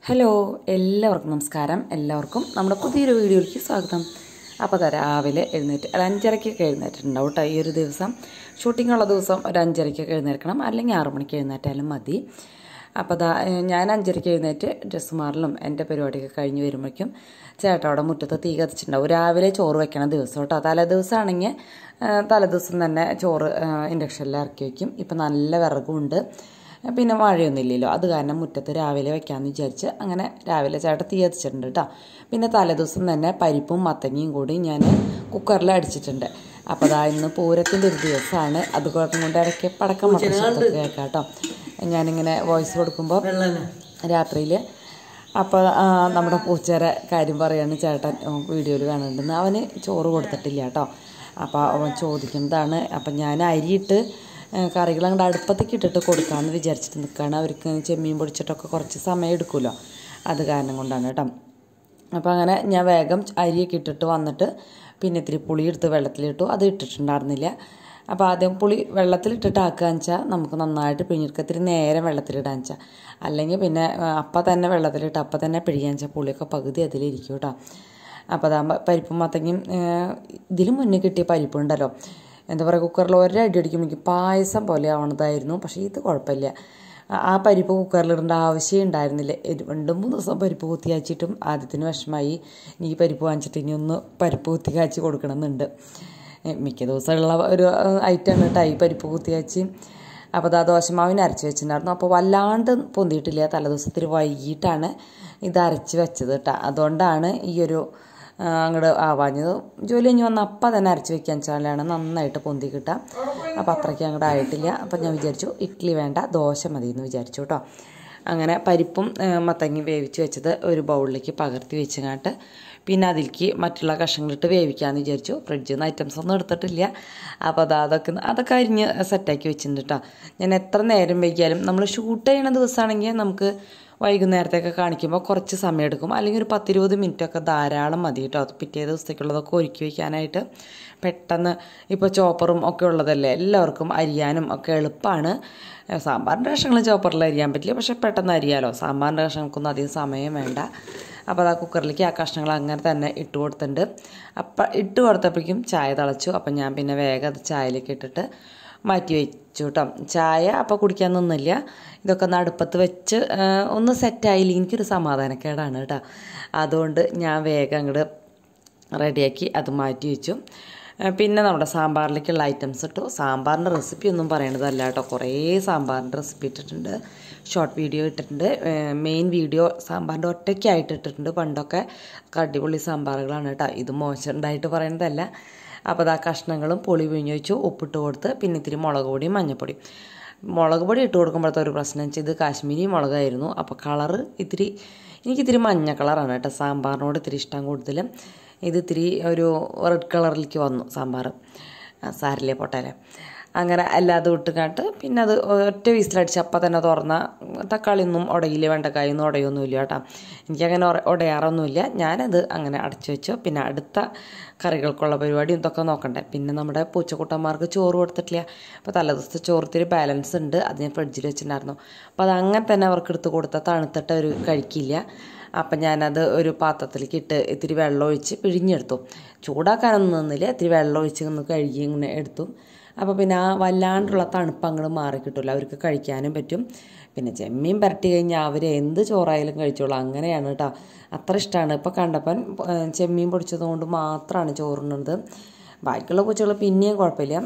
hello എല്ലാവർക്കും നമസ്കാരം എല്ലാവർക്കും നമ്മുടെ പുതിയൊരു വീഡിയോയിലേക്ക് സ്വാഗതം അപ്പോൾ അതാ രാവിലെ എഴുന്നേറ്റ് അല്ല അഞ്ചരയ്ക്കൊക്കെ എഴുന്നേറ്റിട്ടുണ്ടാവും കേട്ടോ ഈ ഒരു ദിവസം ഷൂട്ടിംഗ് ഉള്ള ദിവസം ഒരു അഞ്ചരയ്ക്കൊക്കെ എഴുന്നേൽക്കണം അല്ലെങ്കിൽ ആറു മണിക്ക് എഴുന്നേറ്റാലും മതി അപ്പോൾ അതാ ഏഹ്, ഞാൻ അഞ്ചരയ്ക്ക് എഴുന്നേറ്റ് ഡ്രസ്സ് മാറലും എൻ്റെ പരിപാടിയൊക്കെ കഴിഞ്ഞ് വരുമ്പോഴേക്കും ചേട്ടാ അവിടെ മുറ്റത്ത് തീ കത്തിച്ചിട്ടുണ്ടാവും രാവിലെ ചോറ് വെക്കണ ദിവസം കേട്ടോ തലേ ദിവസമാണെങ്കിൽ തലേദിവസം തന്നെ ചോറ് ഇൻഡക്ഷനിൽ ഇറക്കി വയ്ക്കും ഇപ്പം നല്ല വിറകുമുണ്ട് പിന്നെ മഴയൊന്നുമില്ലല്ലോ അത് കാരണം മുറ്റത്ത് രാവിലെ വെക്കാമെന്ന് വിചാരിച്ച് അങ്ങനെ രാവിലെ ചേട്ടൻ തീ കത്തിച്ചിട്ടുണ്ട് കേട്ടോ പിന്നെ തലേദിവസം തന്നെ പരിപ്പും മത്തങ്ങയും കൂടി ഞാൻ കുക്കറിൽ അടിച്ചിട്ടുണ്ട് അപ്പോൾ അതാ ഇന്ന് പൂരത്തിൻ്റെ ഒരു ദിവസമാണ് അതുകൊണ്ട് കൊണ്ട് ഇടയ്ക്ക് പടക്കം മത്സരത്തൊക്കെ കേൾക്കാം കേട്ടോ ഞാനിങ്ങനെ വോയിസ് കൊടുക്കുമ്പോൾ രാത്രിയിൽ അപ്പോൾ നമ്മുടെ പൂച്ചയുടെ കാര്യം പറയാണ് ചേട്ടൻ വീഡിയോയിൽ കാണുന്നുണ്ടെന്ന് അവന് ചോറ് കൊടുത്തിട്ടില്ല കേട്ടോ അപ്പോൾ അവൻ ചോദിക്കുന്നതാണ് അപ്പം ഞാൻ അരിയിട്ട് കറികൾ അങ്ങോട്ട് അടുപ്പത്തേക്ക് ഇട്ടിട്ട് കൊടുക്കാമെന്ന് വിചാരിച്ചിട്ട് നിൽക്കുകയാണ് അവർക്ക് ചെമ്മീൻ പൊടിച്ചിട്ടൊക്കെ കുറച്ച് സമയം എടുക്കുമല്ലോ അത് കാരണം കൊണ്ടാണ് കേട്ടോ അപ്പോൾ അങ്ങനെ ഞാൻ വേഗം അരിയൊക്കെ ഇട്ടിട്ട് വന്നിട്ട് പിന്നെ ഇത്തിരി പുളി എടുത്ത് വെള്ളത്തിലിട്ടു അത് ഇട്ടിട്ടുണ്ടായിരുന്നില്ല അപ്പോൾ ആദ്യം പുളി വെള്ളത്തിലിട്ടിട്ട് ആക്കുകയെന്ന് വെച്ചാൽ നമുക്ക് നന്നായിട്ട് പിഴിഞ്ഞെടുക്കുക ഇത്തിരി നേരം വെള്ളത്തിലിടാന്ന് വെച്ചാൽ അല്ലെങ്കിൽ പിന്നെ ആ, അപ്പം തന്നെ വെള്ളത്തിലിട്ട് അപ്പം തന്നെ പിഴിയാന്ന് വെച്ചാൽ പുളിയൊക്കെ പകുതി അതിലിരിക്കും കേട്ടോ അപ്പോൾ അതാകുമ്പോൾ പരിപ്പും മത്തങ്ങയും ഇതിന് മുന്നേ കിട്ടിയ പരിപ്പുണ്ടല്ലോ എന്താ പറയുക കുക്കറിൽ ഒരടി അടിക്കുമ്പോഴേക്കും പായസം പോലെ ആവണതായിരുന്നു പക്ഷേ ഇത് കുഴപ്പമില്ല ആ- ആ പരിപ്പ് കുക്കറിലിടേണ്ട ആവശ്യം ഉണ്ടായിരുന്നില്ല ഒരു രണ്ട് മൂന്ന് ദിവസം പരിപ്പ് കുത്തി കാച്ചിട്ടും ആദ്യത്തിന് വിഷമമായി ഇനി ഈ പരിപ്പ് വാങ്ങിച്ചിട്ട് ഇനി ഒന്ന് പരിപ്പ് കുത്തി കാച്ചി കൊടുക്കണമെന്നുണ്ട് ഏ, മിക്ക ദിവസമുള്ള ഒരു ഐറ്റമാണ് കേട്ടോ ഈ പരിപ്പ് കുത്തി കാച്ചി അപ്പോൾ അത് ആ ദോശമാവിന് അരച്ച് വെച്ചിട്ടുണ്ടായിരുന്നു അപ്പോൾ വല്ലാണ്ട് പൊന്തിയിട്ടില്ല തലേദിവസത്തിൽ വൈകിട്ടാണ് ഇത് അരച്ച് വെച്ചത് കേട്ടോ അതുകൊണ്ടാണ് ഈ ഒരു അങ്ങോട്ട് ആവാഞ്ഞത് ജോലി കഴിഞ്ഞ് വന്ന് അപ്പം തന്നെ അരച്ച് വെക്കാൻ വെച്ചാലാണ് നന്നായിട്ട് പൊന്തി കിട്ടുക അപ്പോൾ അത്രയ്ക്ക് അങ്ങോട്ട് ആയിട്ടില്ല അപ്പം ഞാൻ വിചാരിച്ചു ഇഡ്ഡലി വേണ്ട ദോശ മതി എന്ന് വിചാരിച്ചു കേട്ടോ അങ്ങനെ പരിപ്പും ഏഹ്, മത്തങ്ങയും വേവിച്ച് വെച്ചത് ഒരു ബൗളിലേക്ക് പകർത്തി വെച്ചങ്ങാട്ട് പിന്നെ അതിലേക്ക് മറ്റുള്ള കഷ്ണങ്ങളിട്ട് വേവിക്കാമെന്ന് വിചാരിച്ചു ഫ്രിഡ്ജിൽ നിന്ന് ഐറ്റംസ് ഒന്നും എടുത്തിട്ടില്ല അപ്പോൾ അത് അതൊക്കെ അതൊക്കെ അരിഞ്ഞ് സെറ്റാക്കി വെച്ചിട്ടുണ്ട് കേട്ടോ ഞാൻ എത്ര നേരം വൈകിയാലും നമ്മൾ ഷൂട്ട് ചെയ്യണ ദിവസമാണെങ്കിൽ നമുക്ക് വൈകുന്നേരത്തൊക്കെ കാണിക്കുമ്പോൾ കുറച്ച് സമയം എടുക്കും അല്ലെങ്കിൽ ഒരു പത്തിരുപത് മിനിറ്റൊക്കെ ധാരാളം മതി കേട്ടോ അത് പിറ്റേ ദിവസത്തേക്കുള്ളതൊക്കെ ഒരുക്കി വയ്ക്കാനായിട്ട് പെട്ടെന്ന് ഇപ്പോൾ ചോപ്പറും ഒക്കെ ഉള്ളതല്ലേ എല്ലാവർക്കും അരിയാനും ഒക്കെ എളുപ്പമാണ് സാമ്പാറിൻ്റെ കഷ്ണങ്ങൾ ചോപ്പറിൽ അരിയാൻ പറ്റില്ല പക്ഷെ പെട്ടെന്ന് അരിയാലോ സാമ്പാറിൻ്റെ കഷ്ണങ്ങൾക്കൊന്നും അധികം സമയം വേണ്ട അപ്പോൾ അത് ആ കുക്കറിലേക്ക് ആ കഷ്ണങ്ങൾ അങ്ങനെ തന്നെ ഇട്ട് കൊടുത്തിട്ടുണ്ട് അപ്പം ഇട്ട് കൊടുത്തപ്പോഴേക്കും ചായ തിളച്ചു അപ്പം ഞാൻ പിന്നെ വേഗം അത് ചായയിലേക്ക് ഇട്ടിട്ട് മാറ്റി വെച്ചു കേട്ടോ ചായ അപ്പോൾ കുടിക്കാൻ നിന്നില്ല ഇതൊക്കെ ഒന്ന് അടുപ്പത്ത് വെച്ച് ആ, ഒന്ന് സെറ്റായില്ല എനിക്കൊരു സമാധാനക്കേടാണ് കേട്ടോ അതുകൊണ്ട് ഞാൻ വേഗം അങ്ങോട്ട് റെഡിയാക്കി അത് മാറ്റി വെച്ചു ആ, പിന്നെ നമ്മുടെ സാമ്പാറിലേക്കുള്ള ഐറ്റംസ് ഇട്ടു സാമ്പാറിൻ്റെ റെസിപ്പി ഒന്നും പറയണതല്ല കേട്ടോ കുറേ സാമ്പാറിൻ്റെ റെസിപ്പി ഇട്ടിട്ടുണ്ട് ഷോർട്ട് വീഡിയോ ഇട്ടിട്ടുണ്ട് മെയിൻ വീഡിയോ സാമ്പാറിൻ്റെ ഒറ്റയ്ക്കായിട്ട് ഇട്ടിട്ടുണ്ട് പണ്ടൊക്കെ ഒക്കെ അടിപൊളി സാമ്പാറുകളാണ് കേട്ടോ ഇത് മോശമുണ്ടായിട്ട് പറയണതല്ല അപ്പോൾ അത് ആ കഷ്ണങ്ങളും പുളി പിഴിഞ്ഞ് വെച്ചു ഉപ്പിട്ട് കൊടുത്ത് പിന്നെ ഇത്തിരി മുളക് പൊടിയും മഞ്ഞപ്പൊടിയും മുളക് പൊടി ഇട്ട് കൊടുക്കുമ്പോഴത്തെ ഒരു പ്രശ്നം വെച്ചാൽ ഇത് കാശ്മീരി മുളകായിരുന്നു അപ്പോൾ കളറ് ഇത്തിരി എനിക്കിത്തിരി മഞ്ഞ കളറാണ് കേട്ടോ സാമ്പാറിനോട് ഇത്തിരി ഇഷ്ടം കൂടുതൽ ഇത് ഇത്തിരി ഒരു റെഡ് കളറിലേക്ക് വന്നു സാമ്പാർ സാരില്ലേ പൊട്ടല്ലേ അങ്ങനെ എല്ലാതും ഇട്ടുകാട്ട് പിന്നെ അത് ഒറ്റ വീസിലടിച്ച് അപ്പം തന്നെ തുറന്ന തക്കാളി ഒന്നും ഉടയില്ല വെണ്ടക്കായ ഒന്നും ഉടയൊന്നുമില്ല കേട്ടോ എനിക്കങ്ങനെ ഉറ- ഉടയാറൊന്നുമില്ല ഞാനത് അങ്ങനെ അടച്ചു വെച്ചു പിന്നെ അടുത്ത കറികൾക്കുള്ള പരിപാടി ഇതൊക്കെ നോക്കണ്ടേ പിന്നെ നമ്മുടെ പൂച്ചക്കുട്ടന്മാർക്ക് ചോറ് കൊടുത്തിട്ടില്ല അപ്പോൾ തലേദിവസത്തെ ചോറത്തിരി ബാലൻസ് ഉണ്ട് അത് ഞാൻ ഫ്രിഡ്ജിൽ വെച്ചിട്ടുണ്ടായിരുന്നു അപ്പോൾ അത് അങ്ങനെ തന്നെ അവർക്ക് എടുത്ത് കൊടുത്താൽ തണുത്തിട്ട് അവർ കഴിക്കില്ല അപ്പം ഞാനത് ഒരു പാത്രത്തിലേക്ക് ഇട്ട് ഇത്തിരി വെള്ളം ഒഴിച്ച് പിഴിഞ്ഞെടുത്തു ചൂടാക്കാനൊന്നും നിന്നില്ല ഇത്തിരി വെള്ളം ഒഴിച്ച് ഒന്ന് കഴുകി ഇങ്ങനെ എടുത്തു അപ്പോൾ പിന്നെ ആ വല്ലാണ്ടുള്ള തണുപ്പ് അങ്ങോട്ട് മാറി കിട്ടില്ല അവർക്ക് കഴിക്കാനും പറ്റും പിന്നെ ചെമ്മീൻ പരട്ടി കഴിഞ്ഞാൽ അവർ എന്ത് ചോറായാലും കഴിച്ചോളൂ അങ്ങനെയാണ് കേട്ടോ അത്ര ഇഷ്ടമാണ് ഇപ്പോൾ കണ്ടപ്പൻ ഏഹ്, ചെമ്മീൻ പൊടിച്ചത് കൊണ്ട് മാത്രമാണ് ചോറുണ്ണത് ബാക്കിയുള്ള പൂച്ചകൾ പിന്നെയും കുഴപ്പമില്ല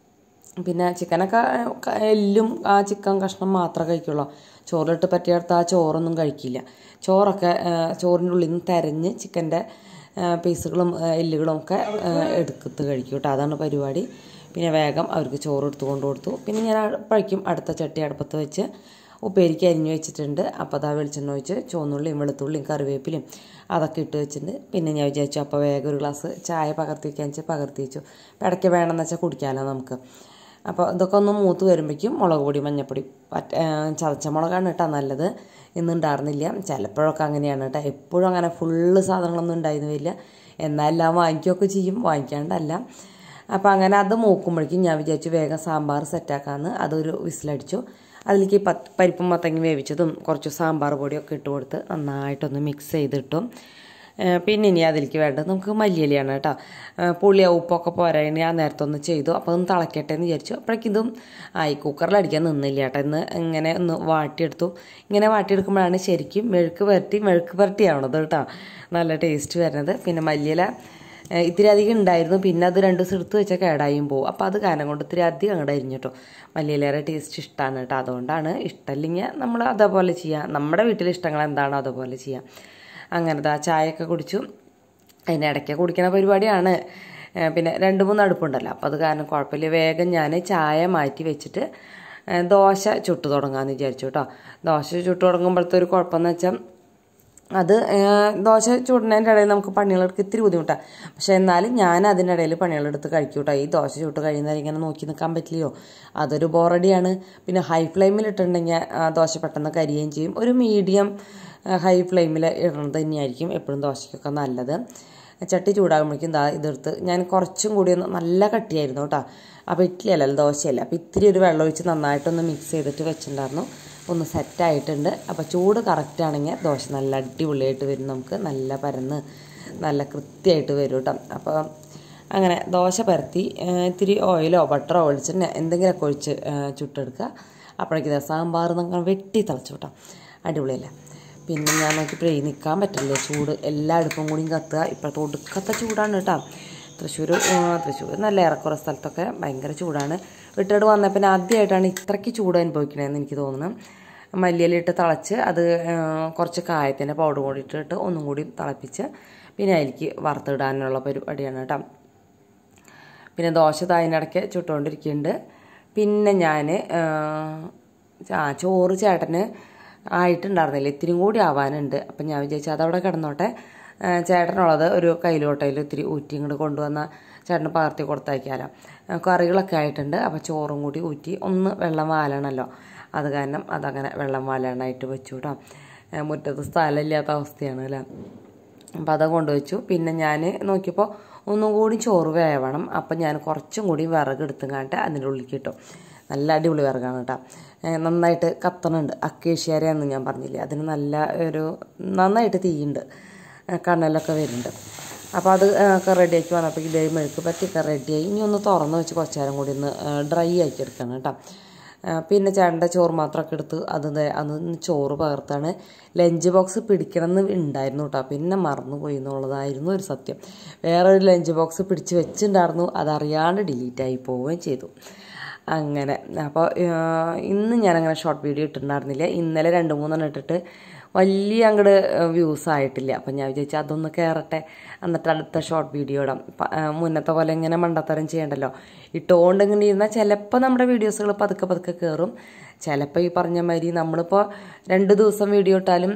പിന്നെ ചിക്കനൊക്കെ ക- എല്ലും ആ ചിക്കൻ കഷ്ണം മാത്രമേ കഴിക്കുള്ളൂ ചോറിലിട്ട് പറ്റിയെടുത്ത് ആ ചോറൊന്നും കഴിക്കില്ല ചോറൊക്കെ ആ, ചോറിൻ്റെ ഉള്ളിൽ നിന്ന് തെരഞ്ഞ് ചിക്കൻ്റെ പീസുകളും ആ, എല്ലുകളും ഒക്കെ ആ, എടുത്ത് കഴിക്കും കേട്ടോ അതാണ് പരിപാടി പിന്നെ വേഗം അവർക്ക് ചോറ് എടുത്ത് കൊണ്ട് കൊടുത്തു പിന്നെ ഞാൻ അപ്പോഴേക്കും അടുത്ത ചട്ടി അടുപ്പത്ത് വെച്ച് ഉപ്പേരിക്ക് അരിഞ്ഞ് വെച്ചിട്ടുണ്ട് അപ്പോൾ അതാ വെളിച്ചെണ്ണ ഒഴിച്ച് ചുവന്നുള്ളിയും വെളുത്തുള്ളിയും കറിവേപ്പിലയും അതൊക്കെ ഇട്ട് വെച്ചിട്ടുണ്ട് പിന്നെ ഞാൻ വിചാരിച്ചു അപ്പോൾ വേഗം ഒരു ഗ്ലാസ് ചായ പകർത്തി വയ്ക്കാൻ വെച്ചാൽ പകർത്തി വെച്ചു അപ്പോൾ ഇടയ്ക്ക് വേണമെന്ന് വെച്ചാൽ കുടിക്കാമല്ലോ നമുക്ക് അപ്പോൾ ഇതൊക്കെ ഒന്ന് മൂത്ത് വരുമ്പോഴേക്കും മുളക് പൊടി മഞ്ഞപ്പൊടി പറ്റ ആ, ചതച്ച മുളകാണ് കേട്ടോ നല്ലത് ഇന്നുണ്ടായിരുന്നില്ല ചിലപ്പോഴൊക്കെ അങ്ങനെയാണ് കേട്ടോ എപ്പോഴും അങ്ങനെ ഫുള്ള് സാധനങ്ങളൊന്നും ഉണ്ടായിരുന്നു വരില്ല എന്നാൽ എല്ലാം വാങ്ങിക്കുകയൊക്കെ ചെയ്യും വാങ്ങിക്കാണ്ടല്ല അപ്പോൾ അങ്ങനെ അത് മൂക്കുമ്പോഴേക്കും ഞാൻ വിചാരിച്ചു വേഗം സാമ്പാർ സെറ്റാക്കാമെന്ന് അതൊരു വിസിലടിച്ചു അതിലേക്ക് പത്ത് പരിപ്പും മത്തങ്ങി വേവിച്ചതും കുറച്ച് സാമ്പാർ പൊടിയൊക്കെ ഇട്ട് കൊടുത്ത് നന്നായിട്ടൊന്ന് മിക്സ് ചെയ്തിട്ടു ഏഹ് പിന്നെ ഇനി അതിലേക്ക് വേണ്ടത് നമുക്ക് മല്ലിയിലയാണ് കേട്ടോ ഏഹ് പുളിയോ ഉപ്പൊക്കെ പോരായണി ആ നേരത്തെ ഒന്ന് ചെയ്തു അപ്പോൾ ഒന്ന് തിളക്കട്ടെ എന്ന് വിചാരിച്ചു അപ്പോഴേക്കും ഇതും ആയി കുക്കറിലടിക്കാൻ നിന്നില്ല കേട്ടോ ഇന്ന് ഇങ്ങനെ ഒന്ന് വാട്ടിയെടുത്തു ഇങ്ങനെ വാട്ടിയെടുക്കുമ്പോഴാണ് ശരിക്കും മെഴുക്ക് പുരട്ടി മെഴുക്ക് പുരട്ടി ആവണത് കേട്ടോ നല്ല ടേസ്റ്റ് വരുന്നത് പിന്നെ മല്ലിയില ഏഹ് ഇത്തിരി അധികം ഉണ്ടായിരുന്നു പിന്നെ അത് രണ്ട് ദിവസം എടുത്ത് വെച്ചാൽ കേടായും പോകും അപ്പോൾ അത് കാരണം കൊണ്ട് ഇത്തിരി അധികം അങ്ങോട്ട് അരിഞ്ഞു കേട്ടോ മല്ലിയിലേറെ ടേസ്റ്റ് ഇഷ്ടമാണ് കേട്ടോ അതുകൊണ്ടാണ് ഇഷ്ടമില്ലെങ്കിൽ നമ്മൾ അതേപോലെ ചെയ്യാം നമ്മുടെ വീട്ടിലെ ഇഷ്ടങ്ങൾ എന്താണോ അതുപോലെ ചെയ്യാം അങ്ങനെ ദാ ചായയൊക്കെ കുടിച്ചു അതിൻ്റെ ഇടയ്ക്ക് കുടിക്കണ പരിപാടിയാണ് ഏഹ് പിന്നെ രണ്ട് മൂന്ന് അടുപ്പുണ്ടല്ലോ അപ്പോൾ അത് കാരണം കുഴപ്പമില്ല വേഗം ഞാൻ ചായ മാറ്റി വെച്ചിട്ട് ഏഹ് ദോശ ചുട്ടു തുടങ്ങാമെന്ന് വിചാരിച്ചു കേട്ടോ ദോശ ചുട്ടു തുടങ്ങുമ്പോഴത്തെ ഒരു കുഴപ്പമെന്ന് വെച്ചാൽ അത് ഏഹ്, ദോശ ചൂടുന്നതിൻ്റെ ഇടയിൽ നമുക്ക് പണികളെടുക്ക് ഇത്തിരി ബുദ്ധിമുട്ടാണ് പക്ഷെ എന്നാലും ഞാൻ അതിൻ്റെ ഇടയിൽ പണികളെടുത്ത് കഴിക്കും കേട്ടോ ഈ ദോശ ചുട്ട് കഴിയുന്നവരെ ഇങ്ങനെ നോക്കി നിൽക്കാൻ പറ്റില്ലയോ അതൊരു ബോറടിയാണ് പിന്നെ ഹൈ ഫ്ലെയിമിൽ ഇട്ടിട്ടുണ്ടെങ്കിൽ ആ ദോശ പെട്ടെന്ന് കരിയുകയും ചെയ്യും ഒരു മീഡിയം ഹൈ ഫ്ലെയിമിൽ ഇടുന്നത് തന്നെയായിരിക്കും എപ്പോഴും ദോശയ്ക്കൊക്കെ നല്ലത് ചട്ടി ചൂടാകുമ്പോഴേക്കും ദാ ഇതെടുത്ത് ഞാൻ കുറച്ചും കൂടി ഒന്ന് നല്ല കട്ടിയായിരുന്നു കേട്ടോ അപ്പോൾ ഇഡ്ഡലി അല്ലല്ലോ ദോശയല്ല അപ്പോൾ ഇത്തിരി ഒരു വെള്ളം ഒഴിച്ച് നന്നായിട്ടൊന്ന് മിക്സ് ചെയ്തിട്ട് വെച്ചിട്ടുണ്ടായിരുന്നു ഒന്ന് സെറ്റായിട്ടുണ്ട് അപ്പോൾ ചൂട് കറക്റ്റ് ആണെങ്കിൽ ദോശ നല്ല അടിപൊളിയായിട്ട് വരും നമുക്ക് നല്ല പരന്ന് നല്ല കൃത്യമായിട്ട് വരും കേട്ടോ അപ്പോൾ അങ്ങനെ ദോശ പരത്തി ഏഹ്, ഇത്തിരി ഓയിലോ ബട്ടറോ ഒഴിച്ചിട്ട് എന്തെങ്കിലുമൊക്കെ ഒഴിച്ച് ഏഹ്, ചുട്ടെടുക്കുക അപ്പോഴേക്കും ഇതാ സാമ്പാർ നമുക്ക് വെട്ടി തിളച്ചു കേട്ടോ അടിപൊളിയല്ലേ പിന്നെ ഞാൻ നോക്കിയപ്പോഴേ നിൽക്കാൻ പറ്റില്ലേ ചൂട് എല്ലാ അടുപ്പും കൂടിയും കത്തുക ഇപ്പോഴത്തെ ഒടുക്കത്തെ ചൂടാണ് കേട്ടോ തൃശ്ശൂർ തൃശ്ശൂർ നല്ല ഏറെക്കുറെ സ്ഥലത്തൊക്കെ ഭയങ്കര ചൂടാണ് വിട്ടിട്ട് വന്ന പിന്നെ ആദ്യമായിട്ടാണ് ഇത്രയ്ക്ക് ചൂട് അനുഭവിക്കണതെന്ന് എനിക്ക് തോന്നുന്നു മല്ലിയിലിട്ട് തിളച്ച് അത് ആ, കുറച്ച് കായത്തിൻ്റെ പൗഡർ കൂടി ഇട്ടിട്ട് ഒന്നും കൂടി തിളപ്പിച്ച് പിന്നെ അതിലേക്ക് വറുത്തിടാനുള്ള പരിപാടിയാണ് കേട്ടോ പിന്നെ ദോശ തായിനിടയ്ക്ക് ചുട്ടുകൊണ്ടിരിക്കുന്നുണ്ട് പിന്നെ ഞാൻ ആ ചോറ് ചേട്ടന് ആയിട്ടുണ്ടായിരുന്നില്ല ഇത്തിരിയും കൂടി ആവാനുണ്ട് അപ്പം ഞാൻ വിചാരിച്ചു അതവിടെ കിടന്നോട്ടെ ആ, ചേട്ടനുള്ളത് ഒരു കയ്യിലോട്ടയിൽ ഇത്തിരി ഊറ്റി ഇങ്ങോട്ട് കൊണ്ടുവന്ന ചേട്ടന് പകർത്തി കൊടുത്തയക്കാലോ ആ, കറികളൊക്കെ ആയിട്ടുണ്ട് അപ്പോൾ ചോറും കൂടി ഊറ്റി ഒന്ന് വെള്ളം വാലണമല്ലോ അത് കാരണം അതങ്ങനെ വെള്ളം വാലാനായിട്ട് വെച്ചു കേട്ടോ ആ, മുറ്റത്ത് സ്ഥലമില്ലാത്ത അവസ്ഥയാണ് അല്ലേ അപ്പം അത് കൊണ്ടുവച്ചു പിന്നെ ഞാൻ നോക്കിയപ്പോൾ ഒന്നും കൂടി ചോറ് വേവണം അപ്പം ഞാൻ കുറച്ചും കൂടി വിറക് എടുത്തുങ്ങാണ്ട് അതിൻ്റെ ഉള്ളിലേക്ക് ഇട്ടു നല്ല അടിപൊളി വിറകാണ് കേട്ടോ ഏഹ് നന്നായിട്ട് കത്തണുണ്ട് അക്കേഷ്യാരയെന്ന് ഞാൻ പറഞ്ഞില്ലേ അതിന് നല്ല ഒരു നന്നായിട്ട് തീയുണ്ട് ഏഹ് കണ്ണലൊക്കെ വരുന്നുണ്ട് അപ്പോൾ അത് ഒക്കെ റെഡിയാക്കി വന്നപ്പോൾ ഇതേ മെഴുക്ക് പറ്റിയൊക്കെ റെഡിയായി ഇനി ഒന്ന് തുറന്ന് വെച്ച് കുറച്ച് നേരം കൂടി ഒന്ന് ഡ്രൈ ആക്കി എടുക്കണം കേട്ടോ ആ, പിന്നെ ചേട്ടൻ്റെ ചോറ് മാത്രമൊക്കെ എടുത്ത് അത് ദേ അന്ന് ചോറ് പകർത്താണ് ലഞ്ച് ബോക്സ് പിടിക്കണം എന്ന് ഉണ്ടായിരുന്നു കേട്ടോ പിന്നെ മറന്നുപോയി എന്നുള്ളതായിരുന്നു ഒരു സത്യം വേറെ ഒരു ലഞ്ച് ബോക്സ് പിടിച്ച് വെച്ചിട്ടുണ്ടായിരുന്നു അതറിയാണ്ട് ഡിലീറ്റായി പോവുകയും ചെയ്തു അങ്ങനെ അപ്പോൾ ഇന്ന് ഞാനങ്ങനെ ഷോർട്ട് വീഡിയോ ഇട്ടിട്ടുണ്ടായിരുന്നില്ല ഇന്നലെ രണ്ട് മൂന്നെണ്ണം ഇട്ടിട്ട് വലിയ അങ്ങോട്ട് വ്യൂസ് ആയിട്ടില്ല അപ്പം ഞാൻ വിചാരിച്ചു അതൊന്ന് കയറട്ടെ എന്നിട്ട് അടുത്ത ഷോർട്ട് വീഡിയോ ഇടാം പ- ആ, മുന്നത്തെ പോലെ ഇങ്ങനെ മണ്ടത്തരം ചെയ്യണ്ടല്ലോ ഇട്ടുകൊണ്ട് ഇങ്ങനെ ഇരുന്നാൽ ചിലപ്പോൾ നമ്മുടെ വീഡിയോസുകൾ പതുക്കെ പതുക്കെ കയറും ചിലപ്പോൾ ഈ പറഞ്ഞ മാതിരി നമ്മളിപ്പോൾ രണ്ട് ദിവസം വീഡിയോ ഇട്ടാലും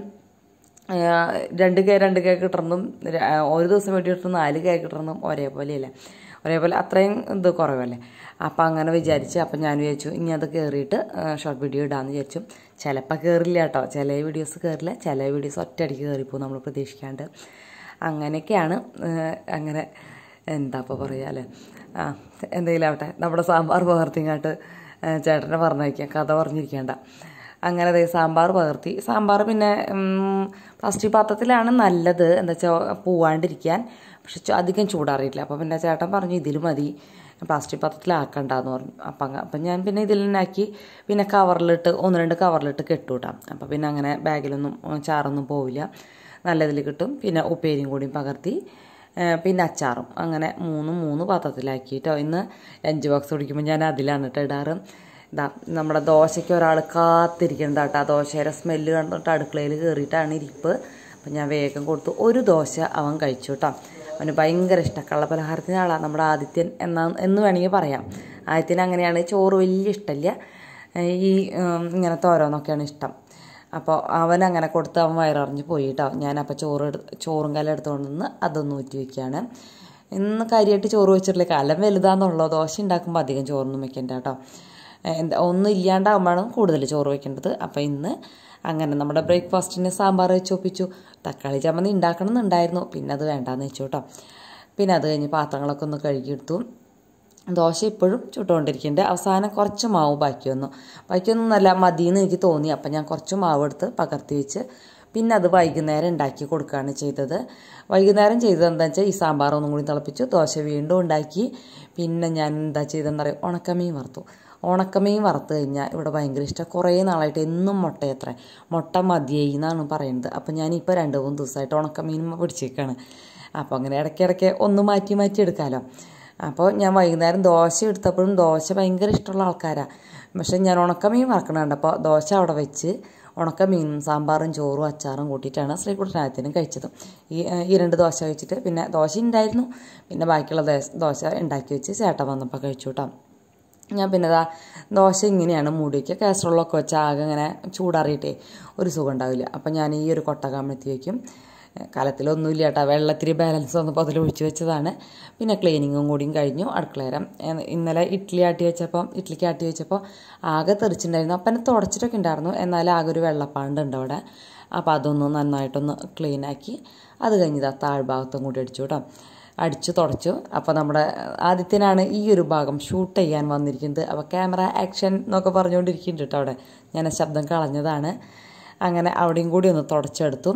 ആ, രണ്ട് കെ രണ്ട് കെ കിട്ടണമെന്നും ര- ആ, ഒരു ദിവസം വീഡിയോ ഇട്ടും നാല് കെ കിട്ടണമെന്നും ഒരേപോലെയല്ലേ ഒരേപോലെ അത്രയും ഇത് കുറവല്ലേ അപ്പം അങ്ങനെ വിചാരിച്ച് അപ്പം ഞാൻ വിചാരിച്ചു ഇനി അത് കയറിയിട്ട് ഷോർട്ട് വീഡിയോ ഇടാമെന്ന് വിചാരിച്ചു ചിലപ്പോൾ കയറില്ല കേട്ടോ ചില വീഡിയോസ് കയറില്ല ചില വീഡിയോസ് ഒറ്റയടിക്ക് കയറിപ്പോവും നമ്മൾ പ്രതീക്ഷിക്കാണ്ട് അങ്ങനെയൊക്കെയാണ് ആ, അങ്ങനെ എന്താ ഇപ്പോൾ പറയുക അല്ലേ ആ എന്തെങ്കിലും ആവട്ടെ നമ്മുടെ സാമ്പാർ പകർത്തിങ്ങാട്ട് ചേട്ടനെ പറഞ്ഞയക്കാം കഥ പറഞ്ഞിരിക്കേണ്ട അങ്ങനെ ദേ സാമ്പാർ പകർത്തി സാമ്പാർ പിന്നെ ഉം, പ്ലാസ്റ്റിക് പാത്രത്തിലാണ് നല്ലത് എന്താ വെച്ചാൽ പോവാണ്ടിരിക്കാൻ പക്ഷെ ചു- അധികം ചൂടാറിയില്ല അപ്പോൾ പിന്നെ ചേട്ടൻ പറഞ്ഞു ഇതിൽ മതി പ്ലാസ്റ്റിക് പാത്രത്തിലാക്കണ്ടെന്ന് പറഞ്ഞു അപ്പം അങ്ങ- അപ്പം ഞാൻ പിന്നെ ഇതിൽ തന്നെ ആക്കി പിന്നെ കവറിലിട്ട് ഒന്ന് രണ്ട് കവറിലിട്ട് കെട്ടുകൂട്ടാം അപ്പോൾ പിന്നെ അങ്ങനെ ബാഗിലൊന്നും ഉം, ചാറൊന്നും പോവില്ല നല്ലതിൽ കിട്ടും പിന്നെ ഉപ്പേരിയും കൂടി പകർത്തി ഏ, പിന്നെ അച്ചാറും അങ്ങനെ മൂന്നും മൂന്ന് പാത്രത്തിലാക്കിയിട്ടോ ഇന്ന് ലഞ്ച് ബോക്സ് കുടിക്കുമ്പോൾ ഞാൻ അതിലാണ് കേട്ടോ ഇടാറ് ഇതാ നമ്മുടെ ദോശയ്ക്ക് ഒരാൾ കാത്തിരിക്കുന്നത് കേട്ടോ ആ ദോശയുടെ സ്മെല്ല് കണ്ടിട്ട് അടുക്കളയിൽ കയറിയിട്ടാണ് ഇരിപ്പ് അപ്പം ഞാൻ വേഗം കൊടുത്തു ഒരു ദോശ അവൻ കഴിച്ചു കേട്ടോ അവന് ഭയങ്കര ഇഷ്ടം കള്ളപ്പലഹാരത്തിന് ആളാണ് നമ്മുടെ ആദിത്യൻ എന്നാ എന്ന് വേണമെങ്കിൽ പറയാം ആദിത്യൻ അങ്ങനെയാണ് ചോറ് വലിയ ഇഷ്ടമില്ല ഈ ഉം, ഇങ്ങനത്തെ ഓരോന്നൊക്കെയാണ് ഇഷ്ടം അപ്പോൾ അവൻ അങ്ങനെ കൊടുത്ത് അവൻ വയറിറഞ്ഞ് പോയി കേട്ടോ ഞാനപ്പോൾ ചോറ് എടു ചോറും കലം എടുത്തുകൊണ്ട് നിന്ന് അതൊന്ന് ഊറ്റി വയ്ക്കുകയാണ് ഇന്ന് കാര്യമായിട്ട് ചോറ് വെച്ചിട്ടില്ല കലം വലുതാന്നുള്ളൂ ദോശ ഉണ്ടാക്കുമ്പോൾ അധികം ചോറൊന്നും വെക്കണ്ട കേട്ടോ എന്താ ഒന്നും ഇല്ലാണ്ടാകുമ്പോഴാണ് കൂടുതൽ ചോറ് വെക്കേണ്ടത് അപ്പോൾ ഇന്ന് അങ്ങനെ നമ്മുടെ ബ്രേക്ക്ഫാസ്റ്റിന് സാമ്പാർ വെച്ച് ഒപ്പിച്ചു തക്കാളി ചമ്മന്തി ഉണ്ടാക്കണം എന്നുണ്ടായിരുന്നു പിന്നെ അത് വേണ്ടാന്ന് വെച്ചു കേട്ടോ പിന്നെ അത് കഴിഞ്ഞ് പാത്രങ്ങളൊക്കെ ഒന്ന് കഴുകിയെടുത്തു ദോശ ഇപ്പോഴും ചുട്ടുകൊണ്ടിരിക്കുന്നുണ്ട് അവസാനം കുറച്ച് മാവ് ബാക്കി വന്നു ബാക്കിയൊന്നും നല്ല മതിയെന്ന് എനിക്ക് തോന്നി അപ്പം ഞാൻ കുറച്ച് മാവ് എടുത്ത് പകർത്തി വെച്ച് പിന്നെ അത് വൈകുന്നേരം ഉണ്ടാക്കി കൊടുക്കുകയാണ് ചെയ്തത് വൈകുന്നേരം ചെയ്തത് എന്താ വെച്ചാൽ ഈ സാമ്പാർ ഒന്നും കൂടി തിളപ്പിച്ചു ദോശ വീണ്ടും ഉണ്ടാക്കി പിന്നെ ഞാൻ എന്താ ചെയ്തതെന്ന് പറയും ഉണക്കമീൻ വറുത്തു ഉണക്കമീൻ വറുത്ത് കഴിഞ്ഞാൽ ഇവിടെ ഭയങ്കര ഇഷ്ടം കുറേ നാളായിട്ട് എന്നും മുട്ടയത്ര മുട്ട മതിയായി എന്നാണ് പറയുന്നത് അപ്പം ഞാനിപ്പോൾ രണ്ട് മൂന്ന് ദിവസമായിട്ട് ഉണക്കമീൻ പിടിച്ചേക്കാണ് അപ്പോൾ അങ്ങനെ ഇടയ്ക്കിടയ്ക്ക് ഒന്ന് മാറ്റി മാറ്റി എടുക്കാമല്ലോ അപ്പോൾ ഞാൻ വൈകുന്നേരം ദോശ എടുത്തപ്പോഴും ദോശ ഭയങ്കര ഇഷ്ടമുള്ള ആൾക്കാരാണ് പക്ഷെ ഞാൻ ഉണക്കമീൻ വറക്കണുണ്ട് അപ്പോൾ ദോശ അവിടെ വെച്ച് ഉണക്കമീനും സാമ്പാറും ചോറും അച്ചാറും കൂട്ടിയിട്ടാണ് ശ്രീകുട്ടനായത്തിനും കഴിച്ചത് ഈ ഈ രണ്ട് ദോശ കഴിച്ചിട്ട് പിന്നെ ദോശ ഉണ്ടായിരുന്നു പിന്നെ ബാക്കിയുള്ള ദോശ ഉണ്ടാക്കി വെച്ച് ചേട്ടൻ വന്നപ്പോൾ കഴിച്ചു കേട്ടോ ഞാൻ പിന്നെ ഇതാ ദോശ ഇങ്ങനെയാണ് മൂടി വയ്ക്കുക കാസറോളൊക്കെ വെച്ച് ആകെ ഇങ്ങനെ ചൂടാറിയിട്ടേ ഒരു സുഖം ഉണ്ടാവില്ല അപ്പം ഞാൻ ഈ ഒരു കൊട്ട കമഴ്ത്തി വയ്ക്കും കലത്തിലൊന്നുമില്ല കേട്ടോ വെള്ളത്തിരി ബാലൻസ് വന്നപ്പോൾ അതിൽ ഒഴിച്ച് വെച്ചതാണ് പിന്നെ ക്ലീനിങ്ങും കൂടിയും കഴിഞ്ഞു അടുക്കളേരം ഇന്നലെ ഇഡ്ഡലി ആട്ടി വെച്ചപ്പം ഇഡ്ഡലിക്ക് ആട്ടി വെച്ചപ്പോൾ ആകെ തെറിച്ചിട്ടുണ്ടായിരുന്നു അപ്പം എന്നെ തുടച്ചിട്ടൊക്കെ ഉണ്ടായിരുന്നു എന്നാൽ ആകെ ഒരു വെള്ളപ്പാണ്ട് ഉണ്ട് അവിടെ അപ്പോൾ അതൊന്ന് നന്നായിട്ടൊന്ന് ക്ലീനാക്കി അത് കഴിഞ്ഞതാ താഴ്ഭാഗത്തും കൂടി അടിച്ചു കേട്ടോ അടിച്ചു തുടച്ചു അപ്പോൾ നമ്മുടെ ആദ്യത്തിനാണ് ഈ ഒരു ഭാഗം ഷൂട്ട് ചെയ്യാൻ വന്നിരിക്കുന്നത് അപ്പോൾ ക്യാമറ ആക്ഷൻ എന്നൊക്കെ പറഞ്ഞുകൊണ്ടിരിക്കുന്നുണ്ട് കേട്ടോ അവിടെ ഞാൻ ആ ശബ്ദം കളഞ്ഞതാണ് അങ്ങനെ അവിടെയും കൂടി ഒന്ന് തുടച്ചെടുത്തു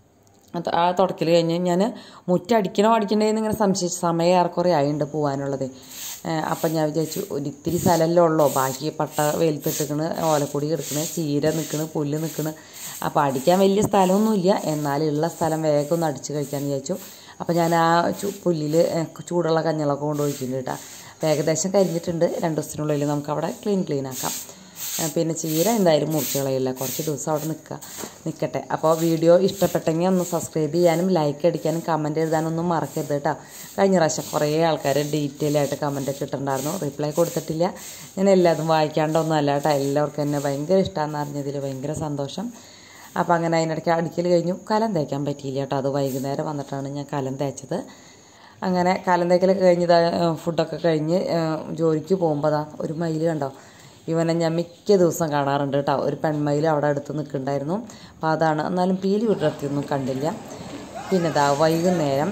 ആ തുടക്കൽ കഴിഞ്ഞ് ഞാൻ മുറ്റടിക്കണോ അടിക്കണ്ടേന്ന് ഇങ്ങനെ സംശയിച്ച് സമയം ഏറെക്കുറെ ആയിട്ടുണ്ട് പോകാനുള്ളത് അപ്പം ഞാൻ വിചാരിച്ചു ഒരു ഇത്തിരി സ്ഥലമല്ലേ ഉള്ളൂ ബാക്കി പട്ട വെയിലത്തിട്ടിക്കണ് ഓലക്കൊടി കിടക്കണ് ചീര നിൽക്കണ് പുല്ല് നിൽക്കണ് അപ്പോൾ അടിക്കാൻ വലിയ സ്ഥലമൊന്നുമില്ല എന്നാലുള്ള സ്ഥലം വേഗം ഒന്ന് അടിച്ച് കഴിക്കാമെന്ന് വിചാരിച്ചു അപ്പോൾ ഞാൻ ആ ചു പുല്ലിൽ ചൂടുള്ള കഞ്ഞിളൊക്കെ കൊണ്ടുപോയിട്ടുണ്ട് കേട്ടോ അപ്പോൾ ഏകദേശം കരിഞ്ഞിട്ടുണ്ട് രണ്ട് ദിവസത്തിനുള്ളിൽ നമുക്ക് അവിടെ ക്ലീൻ ക്ലീൻ ആക്കാം പിന്നെ ചീര എന്തായാലും മുറിച്ച് കളയില്ല കുറച്ച് ദിവസം അവിടെ നിൽക്കുക നിൽക്കട്ടെ അപ്പോൾ വീഡിയോ ഇഷ്ടപ്പെട്ടെങ്കിൽ ഒന്ന് സബ്സ്ക്രൈബ് ചെയ്യാനും ലൈക്ക് അടിക്കാനും കമൻറ്റ് എഴുതാനൊന്നും മറക്കരുത് കേട്ടോ കഴിഞ്ഞ പ്രാവശ്യം കുറേ ആൾക്കാർ ഡീറ്റെയിൽ ആയിട്ട് കമൻറ്റ് ഇട്ടിട്ടുണ്ടായിരുന്നു റിപ്ലൈ കൊടുത്തിട്ടില്ല ഞാൻ എല്ലാതും വായിക്കാണ്ടൊന്നും അല്ല കേട്ടോ എല്ലാവർക്കും എന്നെ ഭയങ്കര ഇഷ്ടമാണെന്ന് അറിഞ്ഞതിൽ ഭയങ്കര സന്തോഷം അപ്പോൾ അങ്ങനെ അതിനിടയ്ക്ക് അടിക്കൽ കഴിഞ്ഞു കലം തേക്കാൻ പറ്റിയില്ല കേട്ടോ അത് വൈകുന്നേരം വന്നിട്ടാണ് ഞാൻ കലം തേച്ചത് അങ്ങനെ കലം തേക്കലൊക്കെ കഴിഞ്ഞ് ഫുഡൊക്കെ കഴിഞ്ഞ് ജോലിക്ക് പോകുമ്പോൾ ഒരു മയിൽ കണ്ടോ ഇവനെ ഞാൻ മിക്ക ദിവസം കാണാറുണ്ട് കേട്ടോ ഒരു പെൺമയിൽ അവിടെ അടുത്ത് നിൽക്കുന്നുണ്ടായിരുന്നു അപ്പോൾ അതാണ് എന്നാലും പീലി വിടർത്തിയൊന്നും കണ്ടില്ല പിന്നെ ഇതാ വൈകുന്നേരം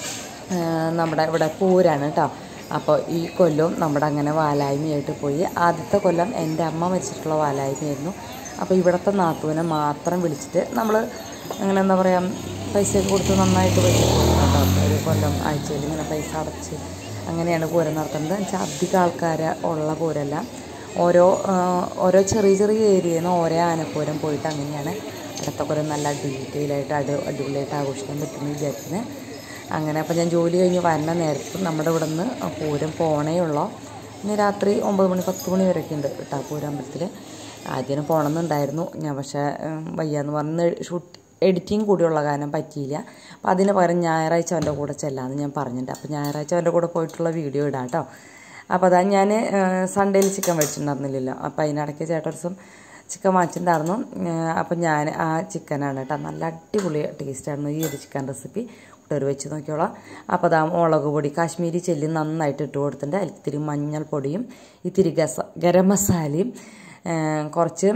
നമ്മുടെ ഇവിടെ പൂരാണ് കേട്ടോ അപ്പോൾ ഈ കൊല്ലവും നമ്മുടെ അങ്ങനെ വാലായ്മയായിട്ട് പോയി ആദ്യത്തെ കൊല്ലം എൻ്റെ അമ്മ മരിച്ചിട്ടുള്ള വാലായ്മയായിരുന്നു അപ്പോൾ ഇവിടുത്തെ നാത്തൂനെ മാത്രം വിളിച്ചിട്ട് നമ്മൾ അങ്ങനെ എന്താ പറയുക പൈസയൊക്കെ കൊടുത്ത് നന്നായിട്ട് പൈസ കൊടുക്കുന്നുണ്ടോ ഒരു കൊല്ലം ആഴ്ചയിൽ ഇങ്ങനെ പൈസ അടച്ച് അങ്ങനെയാണ് പൂരം നടത്തുന്നത് വെച്ചാൽ അധികം ആൾക്കാർ ഉള്ള പൂരല്ല ഓരോ ഓരോ ചെറിയ ചെറിയ ഏരിയയിൽ നിന്ന് ഓരോ ആനപ്പൂരം പോയിട്ട് അങ്ങനെയാണ് അടുത്ത കൊല്ലം നല്ല ഡീറ്റെയിൽ ആയിട്ട് അടി അടിപൊളിയായിട്ട് ആഘോഷിക്കാൻ പറ്റുമെന്ന് വിചാരിക്കുന്നത് അങ്ങനെ അപ്പോൾ ഞാൻ ജോലി കഴിഞ്ഞ് വരുന്ന നേരത്ത് നമ്മുടെ ഇവിടെ നിന്ന് പൂരം പോണേ ഉള്ളൂ ഇനി രാത്രി ഒമ്പത് മണി പത്ത് മണി വരെയൊക്കെ ഉണ്ട് കേട്ടോ പൂരമ്പലത്തിൽ ആദ്യം പോകണമെന്നുണ്ടായിരുന്നു ഞാൻ പക്ഷേ വയ്യാന്ന് പറഞ്ഞ് ഷൂട്ട് എഡിറ്റിംഗ് കൂടിയുള്ള കാരണം പറ്റിയില്ല അപ്പോൾ അതിന് പകരം ഞായറാഴ്ച അവൻ്റെ കൂടെ ചെല്ലാമെന്ന് ഞാൻ പറഞ്ഞിട്ടുണ്ട് അപ്പോൾ ഞായറാഴ്ച അവൻ്റെ കൂടെ പോയിട്ടുള്ള വീഡിയോ ഇടാം കേട്ടോ അപ്പോൾ അതാ ഞാൻ സൺഡേയിൽ ചിക്കൻ മേടിച്ചിട്ടുണ്ടായിരുന്നില്ലല്ലോ അപ്പോൾ അതിനിടയ്ക്ക് ചേട്ടൻ ദിവസം ചിക്കൻ വാങ്ങിച്ചിട്ടുണ്ടായിരുന്നു അപ്പം ഞാൻ ആ ചിക്കനാണ് കേട്ടോ നല്ല അടിപൊളി ടേസ്റ്റായിരുന്നു ഈ ഒരു ചിക്കൻ റെസിപ്പി കൂട്ടുകാർ വെച്ച് നോക്കിയോളാം അപ്പോൾ അതാ മുളക് പൊടി കാശ്മീരി ചെല്ലി നന്നായിട്ട് ഇട്ട് കൊടുത്തിട്ടുണ്ട് അതിൽ ഇത്തിരി മഞ്ഞൾപ്പൊടിയും ഇത്തിരി ഗസ ഗരം മസാലയും കുറച്ച്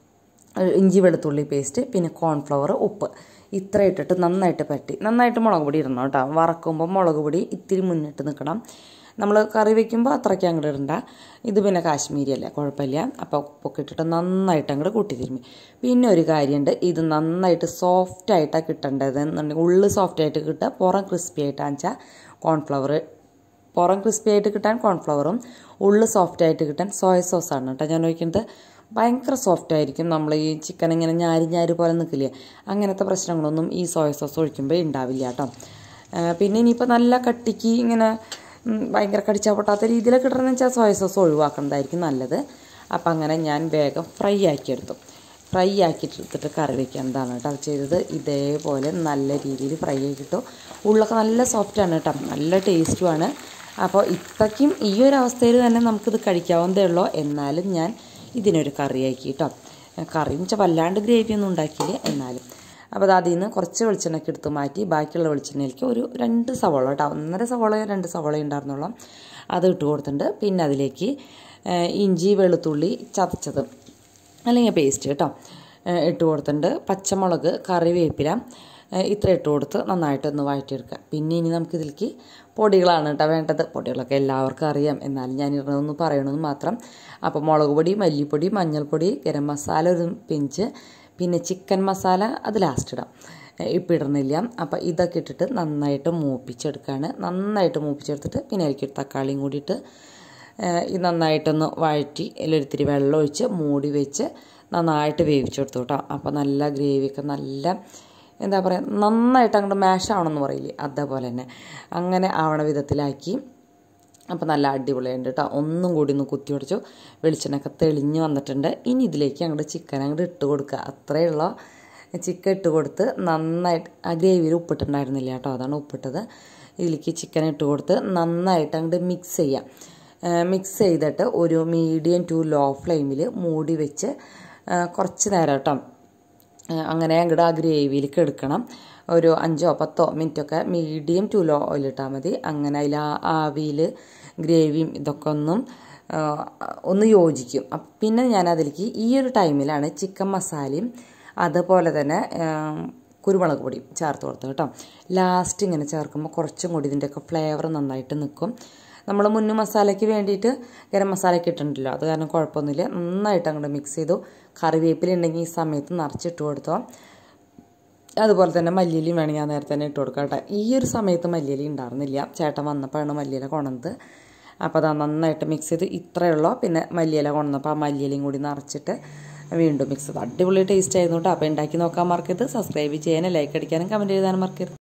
ഇഞ്ചി വെളുത്തുള്ളി പേസ്റ്റ് പിന്നെ കോൺഫ്ലവർ ഉപ്പ് ഇത്ര ഇട്ടിട്ട് നന്നായിട്ട് പറ്റി നന്നായിട്ട് മുളക് പൊടി ഇടണം കേട്ടോ വറക്കുമ്പോൾ മുളക് പൊടി ഇത്തിരി മുന്നിട്ട് നിൽക്കണം നമ്മൾ കറി വെക്കുമ്പോൾ അത്രയ്ക്ക് അങ്ങോട്ട് ഇടണ്ട ഇത് പിന്നെ കാശ്മീരി അല്ലേ കുഴപ്പമില്ല അപ്പോൾ ഉപ്പൊക്കെ ഇട്ടിട്ട് നന്നായിട്ട് അങ്ങോട്ട് കൂട്ടി തിരുമ്മി പിന്നെ ഒരു കാര്യമുണ്ട് ഇത് നന്നായിട്ട് സോഫ്റ്റായിട്ടാണ് കിട്ടേണ്ടത് എന്നുണ്ടെങ്കിൽ ഉള്ളു സോഫ്റ്റായിട്ട് കിട്ടുക പുറം ക്രിസ്പി ആയിട്ടാണെന്ന് വെച്ചാൽ കോൺഫ്ലവർ പുറം ക്രിസ്പി ആയിട്ട് കിട്ടാൻ കോൺഫ്ലവറും ഉള്ളു സോഫ്റ്റായിട്ട് കിട്ടാൻ സോയ സോസാണ് കേട്ടോ ഞാൻ ഒഴിക്കുന്നത് ഭയങ്കര സോഫ്റ്റ് ആയിരിക്കും നമ്മൾ ഈ ചിക്കൻ ഇങ്ങനെ ഞാരി ഞാരി പോലെ നിൽക്കില്ലേ അങ്ങനത്തെ പ്രശ്നങ്ങളൊന്നും ഈ സോയ സോസ് ഒഴിക്കുമ്പോൾ ഉണ്ടാവില്ല കേട്ടോ പിന്നെ ഇനിയിപ്പോൾ നല്ല കട്ടിക്ക് ഇങ്ങനെ ഭയങ്കര കടിച്ചാൽ പൊട്ടാത്ത രീതിയിലൊക്കെ ഇടണമെന്ന് വെച്ചാൽ സോയ സോസ് ഒഴിവാക്കുന്നതായിരിക്കും നല്ലത് അപ്പം അങ്ങനെ ഞാൻ വേഗം ഫ്രൈ ആക്കിയെടുത്തു ഫ്രൈ ആക്കിയിട്ടെടുത്തിട്ട് കറി വെക്കുന്നതാണ് കേട്ടോ ചെയ്തത് ഇതേപോലെ നല്ല രീതിയിൽ ഫ്രൈ ആക്കിയിട്ടു ഉള്ളൊക്കെ നല്ല സോഫ്റ്റാണ് കേട്ടോ നല്ല ടേസ്റ്റുമാണ് അപ്പോൾ ഇത്രയ്ക്കും ഈ ഒരു അവസ്ഥയിൽ തന്നെ നമുക്കിത് കഴിക്കാവുന്നതേ ഉള്ളൂ എന്നാലും ഞാൻ ഇതിനൊരു കറിയാക്കി കേട്ടോ കറി വെച്ചാൽ വല്ലാണ്ട് ഗ്രേവിയൊന്നും ഉണ്ടാക്കിയില്ല എന്നാലും അപ്പോൾ അത് അതിൽ നിന്ന് കുറച്ച് വെളിച്ചെണ്ണയ്ക്ക് എടുത്ത് മാറ്റി ബാക്കിയുള്ള വെളിച്ചെണ്ണയിലേക്ക് ഒരു രണ്ട് സവോള കേട്ടോ ഒന്നര സവോള രണ്ട് സവോള ഉണ്ടായിരുന്നുള്ളൂ അത് ഇട്ട് കൊടുത്തിട്ടുണ്ട് പിന്നെ അതിലേക്ക് ഇഞ്ചി വെളുത്തുള്ളി ചതച്ചത് അല്ലെങ്കിൽ പേസ്റ്റ് കേട്ടോ ഇട്ട് കൊടുത്തിട്ടുണ്ട് പച്ചമുളക് കറിവേപ്പില ഏഹ് ഇത്ര ഇട്ട് കൊടുത്ത് നന്നായിട്ടൊന്ന് വഴറ്റിയെടുക്കുക പിന്നെ ഇനി നമുക്കിതിലേക്ക് പൊടികളാണ് കേട്ടോ വേണ്ടത് പൊടികളൊക്കെ എല്ലാവർക്കും അറിയാം എന്നാലും ഞാൻ ഇടണമെന്ന് പറയണമെന്ന് മാത്രം അപ്പോൾ മുളക് പൊടി മല്ലിപ്പൊടി മഞ്ഞൾപ്പൊടി ഗരം മസാല ഒരു പിഞ്ച് പിന്നെ ചിക്കൻ മസാല അത് ലാസ്റ്റ് ഇടാം ഇപ്പം ഇടുന്നില്ല അപ്പോൾ ഇതൊക്കെ ഇട്ടിട്ട് നന്നായിട്ട് മൂപ്പിച്ചെടുക്കുകയാണ് നന്നായിട്ട് മൂപ്പിച്ചെടുത്തിട്ട് പിന്നെ അതിലേക്ക് ഒരു തക്കാളിയും കൂടിയിട്ട് ഇത് നന്നായിട്ടൊന്ന് വഴറ്റി അതിലൊരിത്തിരി വെള്ളം ഒഴിച്ച് മൂടി വെച്ച് നന്നായിട്ട് വേവിച്ചെടുത്തു കേട്ടോ അപ്പോൾ നല്ല ഗ്രേവിയൊക്കെ നല്ല എന്താ പറയുക നന്നായിട്ട് അങ്ങോട്ട് മാഷ് ആവണമെന്ന് പറയില്ലേ അതേപോലെ തന്നെ അങ്ങനെ ആവണ വിധത്തിലാക്കി അപ്പോൾ നല്ല അടിപൊളിയുണ്ട് കേട്ടോ ഒന്നും കൂടി ഒന്ന് കുത്തി പിടിച്ചു വെളിച്ചെണ്ണയൊക്കെ തെളിഞ്ഞ് വന്നിട്ടുണ്ട് ഇനി ഇതിലേക്ക് അങ്ങോട്ട് ചിക്കൻ അങ്ങോട്ട് ഇട്ട് കൊടുക്കുക അത്രയുള്ള ചിക്കൻ ഇട്ട് കൊടുത്ത് നന്നായിട്ട് ആ ഗ്രേവിയിൽ ഉപ്പിട്ടുണ്ടായിരുന്നില്ല കേട്ടോ അതാണ് ഉപ്പിട്ടത് ഇതിലേക്ക് ചിക്കൻ ഇട്ട് കൊടുത്ത് നന്നായിട്ട് അങ്ങോട്ട് മിക്സ് ചെയ്യാം മിക്സ് ചെയ്തിട്ട് ഒരു മീഡിയം ടു ലോ ഫ്ലെയിമിൽ മൂടി വെച്ച് കുറച്ച് നേരം കേട്ടോ അങ്ങനെ അങ്ങോട്ട് ആ ഗ്രേവിയിലേക്ക് എടുക്കണം ഒരു അഞ്ചോ പത്തോ മിനിറ്റൊക്കെ മീഡിയം ടു ലോ ഓയിലിട്ടാൽ മതി അങ്ങനെ അതിൽ ആ ആവിയിൽ ഗ്രേവിയും ഇതൊക്കെ ഒന്നും ഒന്ന് യോജിക്കും പിന്നെ ഞാൻ അതിലേക്ക് ഈ ഒരു ടൈമിലാണ് ചിക്കൻ മസാലയും അതുപോലെ തന്നെ കുരുമുളക് പൊടിയും ചേർത്ത് കൊടുത്തത് കേട്ടോ ലാസ്റ്റ് ഇങ്ങനെ ചേർക്കുമ്പോൾ കുറച്ചും കൂടി ഇതിൻ്റെയൊക്കെ ഫ്ലേവർ നന്നായിട്ട് നിൽക്കും നമ്മൾ മുന്നു മസാലയ്ക്ക് വേണ്ടിയിട്ട് ഗരം മസാലയൊക്കെ ഇട്ടിട്ടുണ്ടല്ലോ അത് കാരണം കുഴപ്പമൊന്നുമില്ല നന്നായിട്ട് അങ്ങോട്ട് മിക്സ് ചെയ്തു കറിവേപ്പില ഉണ്ടെങ്കിൽ ഈ സമയത്ത് നിറച്ചിട്ട് കൊടുത്തോ അതുപോലെ തന്നെ മല്ലിയിലയും വേണമെങ്കിൽ ഞാൻ നേരത്തെ തന്നെ ഇട്ട് കൊടുക്കാം കേട്ടോ ഈ ഒരു സമയത്ത് മല്ലിയില ഉണ്ടായിരുന്നില്ല ചേട്ടൻ വന്നപ്പോഴാണ് മല്ലിയില കൊണത് അപ്പോൾ അത് നന്നായിട്ട് മിക്സ് ചെയ്ത് ഇത്രയുള്ളൂ പിന്നെ മല്ലിയില കൊണ്ടുവന്നപ്പോൾ ആ മല്ലിയിലയും കൂടി നിറച്ചിട്ട് വീണ്ടും മിക്സ് ചെയ്ത് അടിപൊളി ടേസ്റ്റ് ആയിരുന്നു കേട്ടോ അപ്പോൾ ഉണ്ടാക്കി നോക്കാൻ മറക്കരുത് സബ്സ്ക്രൈബ് ചെയ്യാനും ലൈക്ക് അടിക്കാനും കമൻറ്റ് എഴുതാനും മറക്കരുത്